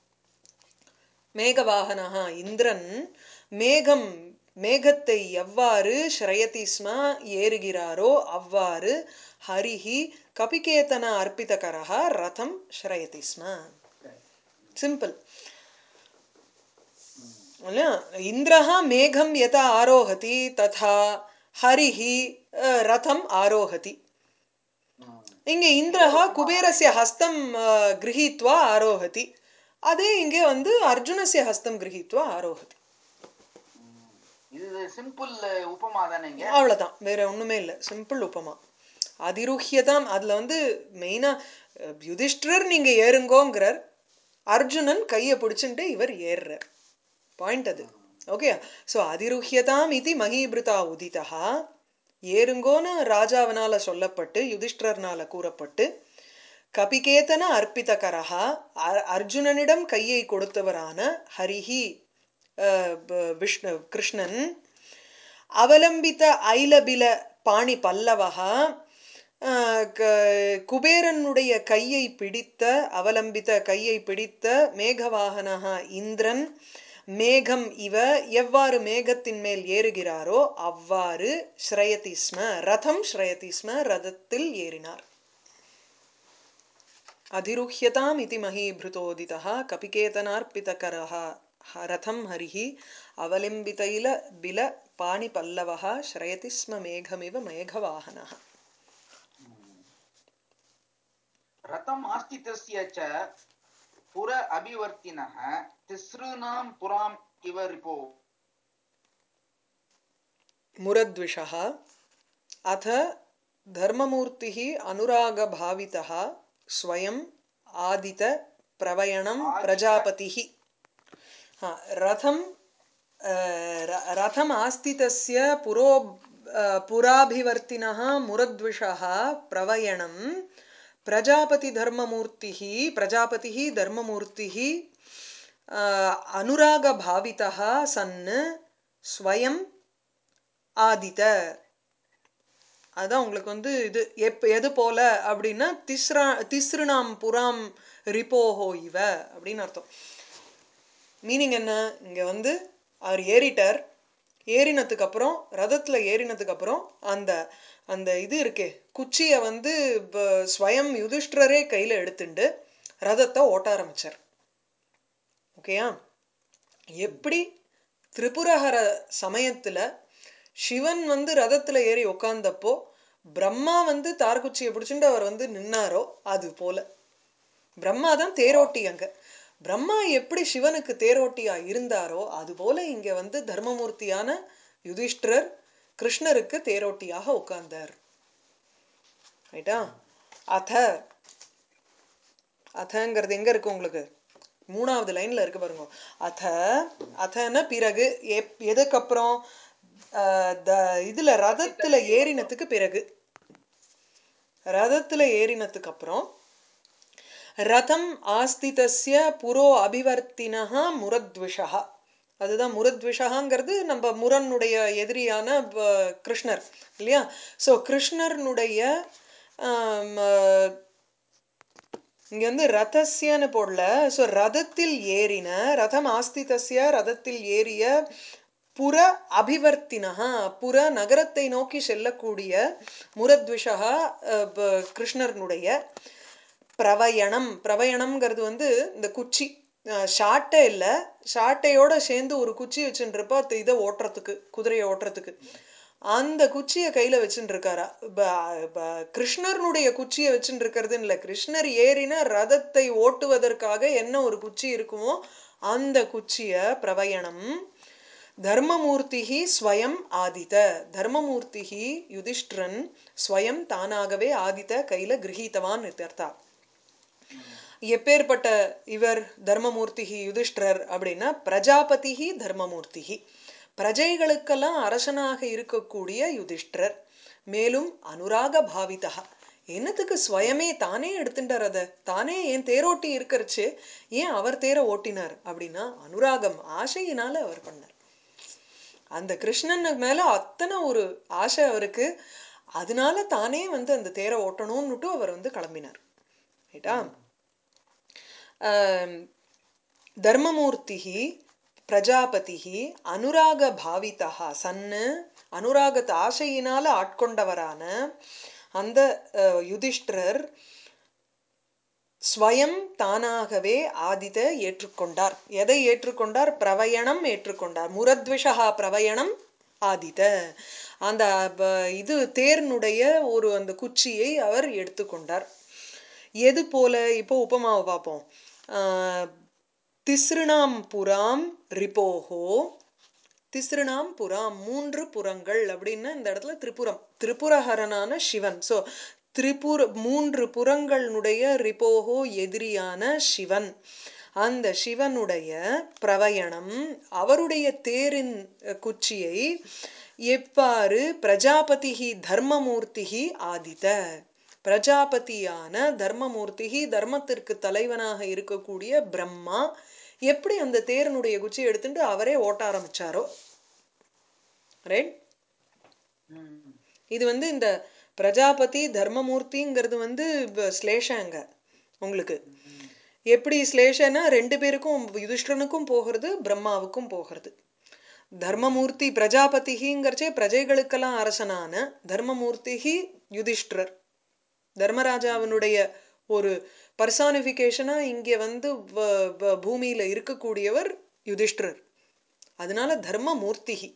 மேகவாகனஹா இந்திரன் மேகம் மேகத்தை எவ்வாறு ஸ்ரயதி ஸ்ம ஏறுகிறாரோ அவ்வாறு ஹரிஹி கபிகேதன அர்ப்பிதகரஹ ரதம் ஸ்ரயதி ஸ்ம சிம்பிள் இல்லையா இந்திரஹ மேகம் யதா ஆரோஹதி ததா ஹரிஹி அஹ், ரதம் ஆரோஹதி ம். இங்க இந்திரஹா குபேரஸ்ய ஹஸ்தம் அஹ், கிரஹீத்வா ஆரோஹதி அதே இங்கே வந்து அர்ஜுனஸ்ய ஹஸ்தம் கிரஹீத்வா ஆரோஹதி ம். இது சிம்பிள் உபமா தானேங்க அவ்வளவுதான் வேற ஒண்ணுமே இல்லை சிம்பிள் உபமா அதிருஹ்யதாம் அதுல வந்து மெயினா யுதிஷ்டிரர் நீங்க ஏறுங்கோங்கிறார் அர்ஜுனன் கையை பிடிச்சுட்டு இவர் ஏறுறார் பாயிண்ட் அது ஓகே ஸோ அதிருஹ்யதாம் இது மகீபிருதா உதிதா ஏறுங்கோன்னு ராஜாவினால சொல்லப்பட்டு யுதிஷ்டிரர்னால கூறப்பட்டு கபிகேதன அர்ப்பிதகரஹா அ- அர்ஜுனனிடம் கையை கொடுத்தவரான ஹரிஹி அஹ், ப- விஷ்ணு கிருஷ்ணன் அவலம்பித ஐலபில பாணி பல்லவகா அஹ், க- குபேரனுடைய கையை பிடித்த அவலம்பித கையை பிடித்த மேகவாகனஹா இந்திரன் மேகம் இவ எவ்வாறு மேகத்தின் மேல் ஏறுகிறாரோ அவ்வாறு ஸ்ரயதி ஸ்ம ரதம் ஸ்ரயதி ஸ்ம ரதத்தில் ஏறினார் अधिरुह्यताम् इति महीभृतोदितः कपिकेतनार्पितकरः ह- रथं हरिः अवलिम्बितैल बिल पाणिपल्लवः श्रयति स्म मेघमिव मेघवाहनः रथम् आस्थितस्य च पुर अभिवर्तिनः तिसॄणां पुराम् इव रिपो मुरद्विषः अथ धर्ममूर्तिः अनुरागभावितः स्वयम् आदित प्रवयणं आदित- प्रजापतिः हा, रथं अ, र- रथम् आस्थितस्य पुरो अ, पुराभिवर्तिनः मुरद्विषः प्रवयणं प्रजापतिधर्ममूर्तिः प्रजापतिः धर्ममूर्तिः अ, अनुरागभावितः सन् स्वयं ஆதித அதான் உங்களுக்கு வந்து இது எப் எது போல அப்படின்னா திஸ்ரா திஸ்ருணாம் புறாம் ரிப்போஹோ இவ அப்படின்னு அர்த்தம் மீனிங் என்ன இங்க வந்து அவர் ஏறிட்டார் ஏறினதுக்கு அப்புறம் ரதத்துல ஏறினதுக்கு அப்புறம் அந்த அந்த இது இருக்கே குச்சியை வந்து ப- ஸ்வயம் யுதிஷ்டரே கையில எடுத்துண்டு ரதத்தை ஓட்ட ஆரம்பிச்சார் ஓகேயா எப்படி திரிபுரஹர சமயத்துல சிவன் வந்து ரதத்துல ஏறி உட்கார்ந்தப்போ பிரம்மா வந்து தார்குச்சியை பிடிச்சுட்டு அவர் வந்து நின்னாரோ அது போல பிரம்மா தான் தேரோட்டி அங்க பிரம்மா எப்படி சிவனுக்கு தேரோட்டியா இருந்தாரோ அது போல இங்க வந்து தர்மமூர்த்தியான யுதிஷ்டிரர் கிருஷ்ணருக்கு தேரோட்டியாக உட்கார்ந்தார் ரைட்டா அத அதங்கிறது எங்க இருக்கு உங்களுக்கு மூணாவது லைன்ல இருக்கு பாருங்க அத அதன பிறகு எப்- எதுக்கப்புறம் ஆஹ், த- இதுல ரதத்துல ஏறினதுக்கு பிறகு ரதத்துல ஏறினதுக்கு அப்புறம் ரதம் ஆஸ்திதஸ்ய புரோ அபிவர்த்தினஹ முரத்விஷா அதுதான் முரத்விஷகாங்கிறது நம்ம முரனுடைய எதிரியான ப- கிருஷ்ணர் இல்லையா ஸோ கிருஷ்ணர்னுடைய ஆம், ஆஹ், இங்க வந்து ரதஸ்யன்னு போடல ஸோ ரதத்தில் ஏறின ரதம் ஆஸ்திதஸ்ய ரதத்தில் ஏறிய புற அபிவர்த்தினஹா புற நகரத்தை நோக்கி செல்லக்கூடிய முரத்விஷா அஹ், ப- கிருஷ்ணர்னுடைய பிரவயணம் பிரவயணம்ங்கிறது வந்து இந்த குச்சி அஹ், ஷாட்டை இல்லை ஷாட்டையோட சேர்ந்து ஒரு குச்சி வச்சுருப்பா இதை ஓட்டுறதுக்கு குதிரையை ஓட்டுறதுக்கு அந்த குச்சியை கையில வச்சுட்டு இருக்காரா ப- ப- கிருஷ்ணர்னுடைய குச்சியை வச்சுட்டு இருக்கிறதுன்னு இல்லை கிருஷ்ணர் ஏறின ரதத்தை ஓட்டுவதற்காக என்ன ஒரு குச்சி இருக்குமோ அந்த குச்சிய பிரவயணம் தர்மமூர்த்திஹி ஸ்வயம் ஆதித தர்மமூர்த்திஹி யுதிஷ்டிரன் ஸ்வயம் தானாகவே ஆதித கையில கிரகீதவான் இத்தர்த்தா எப்பேற்பட்ட இவர் தர்மமூர்த்திஹி யுதிஷ்டிரர் அப்படின்னா பிரஜாபதிஹி தர்மமூர்த்திஹி பிரஜைகளுக்கெல்லாம் அரசனாக இருக்கக்கூடிய யுதிஷ்டிரர் மேலும் அனுராக பாவிதா என்னத்துக்கு ஸ்வயமே தானே எடுத்துட்டார் அதை தானே என் தேரோட்டி இருக்கறச்சு ஏன் அவர் தேரை ஓட்டினார் அப்படின்னா அனுராகம் ஆசையினால அவர் பண்ணார் அந்த கிருஷ்ணன் மேல அத்தனை ஒரு ஆசை அவருக்கு அதனால தானே வந்து அந்த தேரை ஓட்டணும்னுட்டு அவர் வந்து கிளம்பினார் ரைட்டா தர்மமூர்த்திஹி பிரஜாபதிஹி அனுராக பாவிதா சன்னு அனுராகத் ஆசையினால ஆட்கொண்டவரான அந்த அஹ், யுதிஷ்டிரர் ஸ்வயம் தானாகவே ஆதித ஏற்றுக்கொண்டார் எதை ஏற்றுக்கொண்டார் பிரவயணம் ஏற்றுக்கொண்டார் முரத்விஷா பிரவயணம் ஆதித அந்த ப- இது தேர்னுடைய ஒரு அந்த குச்சியை அவர் எடுத்துக்கொண்டார் எது போல இப்போ உபமாவை பார்ப்போம் ஆஹ், திஸ்ருணாம் புராம் ரிபோஹோ திஸ்ருணாம் புறாம் மூன்று புறங்கள் அப்படின்னு இந்த இடத்துல திரிபுரம் திரிபுரஹரனான சிவன் ஸோ திரிபுர மூன்று புறங்களுடைய ரிபோஹோ எதிரியான சிவன் அந்த சிவனுடைய பிரவயணம் அவருடைய தேரின் அஹ், குச்சியை எவ்வாறு பிரஜாபதிஹி தர்மமூர்த்திஹி ஆதித பிரஜாபதியான தர்மமூர்த்திஹி தர்மத்திற்கு தலைவனாக இருக்கக்கூடிய பிரம்மா எப்படி அந்த தேரனுடைய குச்சியை எடுத்துட்டு அவரே ஓட்ட ஆரம்பிச்சாரோ ரைட் ம். இது வந்து இந்த பிரஜாபதி தர்மமூர்த்திங்கிறது வந்து வ- ஸ்லேஷங்க உங்களுக்கு எப்படி ஸ்லேஷனா ரெண்டு பேருக்கும் யுதிஷ்டனுக்கும் போகிறது பிரம்மாவுக்கும் போகிறது தர்மமூர்த்தி பிரஜாபதிங்கிறச்சே பிரஜைகளுக்கெல்லாம் அரசனான தர்மமூர்த்திஹி யுதிஷ்டிரர் தர்மராஜாவினுடைய ஒரு பர்சானிஃபிகேஷனா இங்கே வந்து வ- வ- பூமியில இருக்கக்கூடியவர் யுதிஷ்டிரர் அதனால தர்மமூர்த்திஹி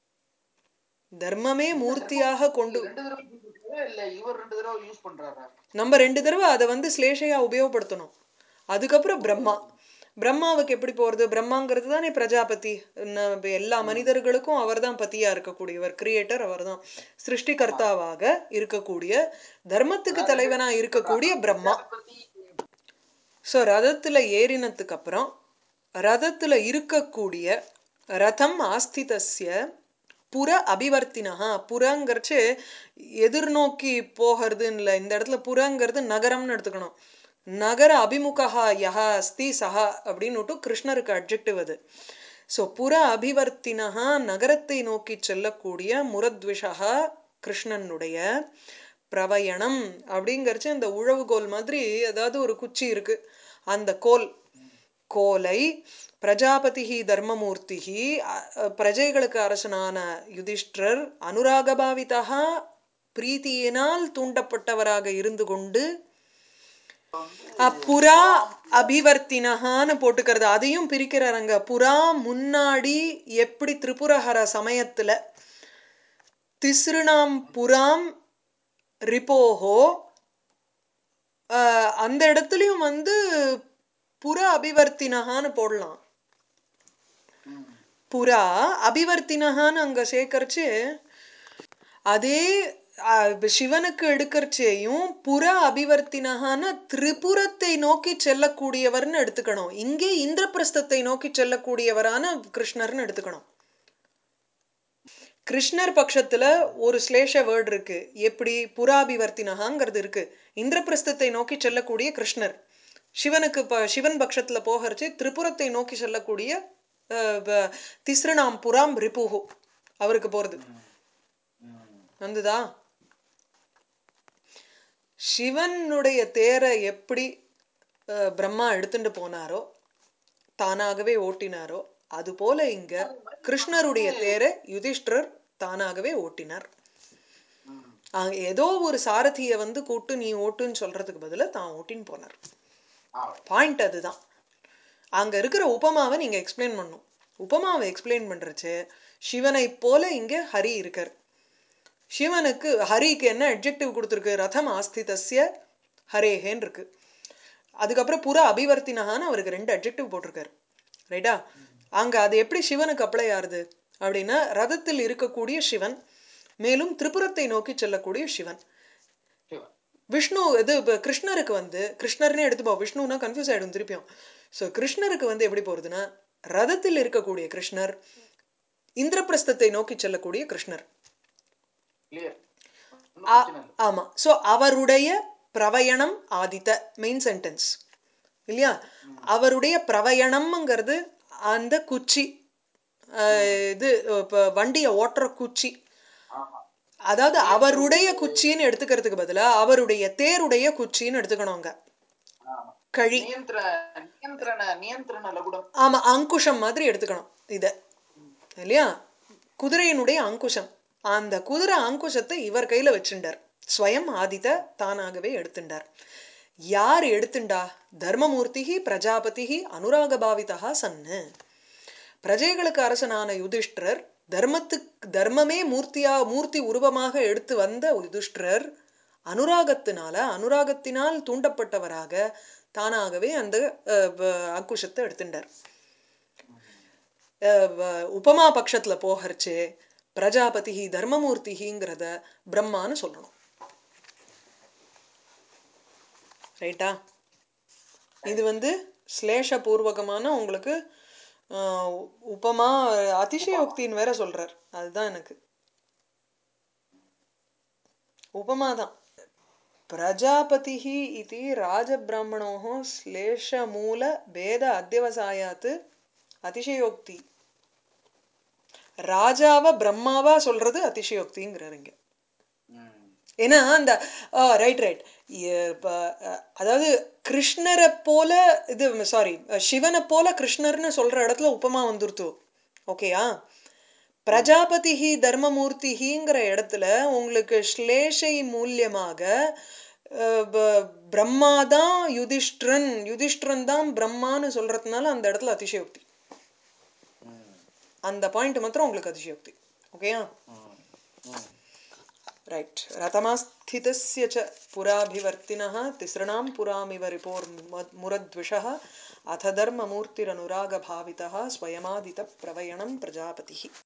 தர்மமே மூர்த்தியாக கொண்டு ரெண்டு தடவை use பண்றாரா? இல்ல இவர் ரெண்டு தடவை யூஸ் பண்றாரா நம்ம ரெண்டு தடவை அதை வந்து ஸ்லேஷையா உபயோகப்படுத்தணும் அதுக்கப்புறம் பிரம்மா பிரம்மாவுக்கு எப்படி போறது பிரம்மாங்கிறது தானே பிரஜாபதி ந- இப்ப எல்லா மனிதர்களுக்கும் அவர்தான் பத்தியா இருக்கக்கூடியவர் கிரியேட்டர் அவர்தான் சிருஷ்டிகர்த்தாவாக இருக்கக்கூடிய தர்மத்துக்கு தலைவனா இருக்கக்கூடிய பிரம்மா பிரஜாபதி ஸோ ரதத்துல ஏறினதுக்கு அப்புறம் ரதத்துல இருக்கக்கூடிய ரதம் ஆஸ்திதஸ்ய புற அபிவர்த்தினஹா புறங்கிறச்சு எதிர்நோக்கி போகிறதுன்னு இல்லை இந்த இடத்துல புறங்கிறது நகரம்னு எடுத்துக்கணும் நகர அபிமுகா யஹா அஸ்தி சஹா அப்படின்னுட்டு கிருஷ்ணருக்கு அட்ஜெக்டிவ் அது ஸோ புற அபிவர்த்தினஹா நகரத்தை நோக்கி செல்லக்கூடிய முரத்விஷா கிருஷ்ணனுடைய பிரவயணம் அப்படிங்கறச்சு அந்த உழவுகோல் மாதிரி ஏதாவது ஒரு குச்சி இருக்கு அந்த கோல் கோலை பிரஜாபதிஹி தர்மமூர்த்திஹி அ- அ, பிரஜைகளுக்கு அரசனான யுதிஷ்டிரர் அனுராகபாவிதா பிரீத்தியினால் தூண்டப்பட்டவராக இருந்து கொண்டு புறா அபிவர்த்தினஹான்னு போட்டுக்கிறது அதையும் பிரிக்கிறாருங்க புறா முன்னாடி எப்படி திரிபுரஹர சமயத்துல திஸ்ருணாம் புறாம் ரிபோஹோ ஆஹ் அந்த இடத்துலயும் வந்து புற அபிவர்த்தினஹான்னு போடலாம் ம். புறா அபிவர்த்தினஹான்னு அங்க சேர்க்கறச்சு அதே ஆஹ், சிவனுக்கு எடுக்கறச்சேயும் புற அபிவர்த்தினஹான திரிபுரத்தை நோக்கி செல்லக்கூடியவர்னு எடுத்துக்கணும் இங்கே இந்திரபிரஸ்தத்தை நோக்கி செல்லக்கூடியவரான கிருஷ்ணர்னு எடுத்துக்கணும் கிருஷ்ணர் பட்சத்துல ஒரு ஸ்லேஷ வேர்டு இருக்கு எப்படி புறாபிவர்த்தினகாங்கிறது இருக்கு இந்திரபிரஸ்தத்தை நோக்கி செல்லக்கூடிய கிருஷ்ணர் சிவனுக்கு ப சிவன் பட்சத்துல போகிறச்சு திரிபுரத்தை நோக்கி செல்லக்கூடிய அஹ், ப- திஸ்ருணாம் புறாம் ரிபுஹு அவருக்கு போறது ம். வந்துதா சிவனுடைய தேரை எப்படி அஹ், பிரம்மா எடுத்துட்டு போனாரோ தானாகவே ஓட்டினாரோ அது போல இங்க கிருஷ்ணருடைய தேரை யுதிஷ்டர் தானாகவே ஓட்டினார் ம். அங்க ஏதோ ஒரு சாரதியை வந்து கூப்பிட்டு நீ ஓட்டுன்னு சொல்றதுக்கு பதிலா தான் ஓட்டின்னு போனார் ஆ. பாயிண்ட் அதுதான் அங்க இருக்கிற உபமாவை நீங்க எக்ஸ்பிளைன் பண்ணும் உபமாவை எக்ஸ்பிளைன் பண்றச்சு சிவனை போல இங்க ஹரி இருக்கார் சிவனுக்கு ஹரிக்கு என்ன அட்ஜெக்டிவ் கொடுத்துருக்கு ரதம் ஆஸ்திதஸ்ய ஹரேஹேன்னு இருக்கு அதுக்கப்புறம் புற அபிவர்த்தினகான்னு அவருக்கு ரெண்டு அட்ஜெக்டிவ் போட்டிருக்காரு ரைட்டா அங்க அது எப்படி சிவனுக்கு அப்ளை ஆறுது அப்படின்னா ரதத்தில் இருக்கக்கூடிய சிவன் மேலும் திரிபுரத்தை நோக்கி செல்லக்கூடிய சிவன் சிவன். விஷ்ணு இது இப்போ கிருஷ்ணருக்கு வந்து கிருஷ்ணர்னே எடுத்துப்போம் விஷ்ணுனா கன்ஃபியூஸ் ஆயிடும் திருப்பியும் ஸோ கிருஷ்ணருக்கு வந்து எப்படி போறதுன்னா ரதத்தில் இருக்கக்கூடிய கிருஷ்ணர் இந்திரபிரஸ்தத்தை நோக்கி செல்லக்கூடிய கிருஷ்ணர் Clear. ஒண்ணும் ஆ- பிரச்சனை இல்லை. ஆமா ஸோ அவருடைய பிரவயணம் ஆதித்த மெயின் சென்டென்ஸ் இல்லையா அவருடைய பிரவயணம்ங்கிறது அந்த குச்சி அஹ், இது இப்போ வண்டியை ஓட்டுற குச்சி ஆமா. அதாவது அவருடைய குச்சின்னு எடுத்துக்கிறதுக்கு பதிலா அவருடைய தேருடைய குச்சின்னு எடுத்துக்கணுங்க ஆமா. கழி நியந்திர நியந்திரண நியந்திரண லகுடம் ஆமா அங்குஷம் மாதிரி எடுத்துக்கணும் இத இல்லையா குதிரையினுடைய அங்குஷம் அந்த குதிரை அங்குஷத்தை இவர் கையில வச்சுண்டார் ஸ்வயம் ஆதித தானாகவே எடுத்துண்டார் யார் எடுத்துண்டா தர்மமூர்த்திகி பிரஜாபதிகி அனுராகபாவிதா சன்னு பிரஜைகளுக்கு அரசனான யுதிஷ்டிரர் தர்மத்துக்கு தர்மமே மூர்த்தியா மூர்த்தி உருவமாக எடுத்து வந்த யுதிஷ்டிரர் அனுராகத்தினால அனுராகத்தினால் தூண்டப்பட்டவராக தானாகவே அந்த அஹ், வ- அங்குஷத்தை எடுத்துட்டார் அஹ், வ- உபமா பட்சத்துல போகறச்சு பிரஜாபதி தர்மமூர்த்திங்கிறத பிரம்மான்னு சொல்லணும் ரைட்டா இது வந்து ஸ்லேஷபூர்வகமான உங்களுக்கு ஆஹ், உபமா அதிசயோக்தின்னு வேற சொல்றார் அதுதான் எனக்கு உபமா தான் प्रजापतिः इति राजब्राह्मणोः श्लेषमूल भेद अध्यवसायात् அதிசயோக்தி ராஜாவ பிரம்மாவா சொல்றது அதிசயோக்திங்கிறாரு இங்க ம். ஏன்னா அந்த ரைட் ரைட் அதாவது கிருஷ்ணரை போல இது சாரி சிவனை போல கிருஷ்ணர்னு சொல்ற இடத்துல உபமா வந்துருத்து ஓகேயா பிரஜாபதிஹி தர்மமூர்த்திஹிங்கிற இடத்துல உங்களுக்கு ஸ்லேஷை மூலியமாக அஹ், ப- பிரம்மாதான் யுதிஷ்டிரன் யுதிஷ்டிரன் தான் பிரம்மான்னு சொல்றதுனால அந்த இடத்துல அதிசயோக்தி ம். அந்த பாயிண்ட் மாத்திரம் உங்களுக்கு அதிசயோக்தி ஓகேயா ம். ம். रैट् रथमास्थितस्य च पुराभिवर्तिनः तिसृणां पुरामिव रिपोर्मुरद्विषः अथ धर्ममूर्तिरनुरागभावितः स्वयमादितप्रवयणं प्रजापतिः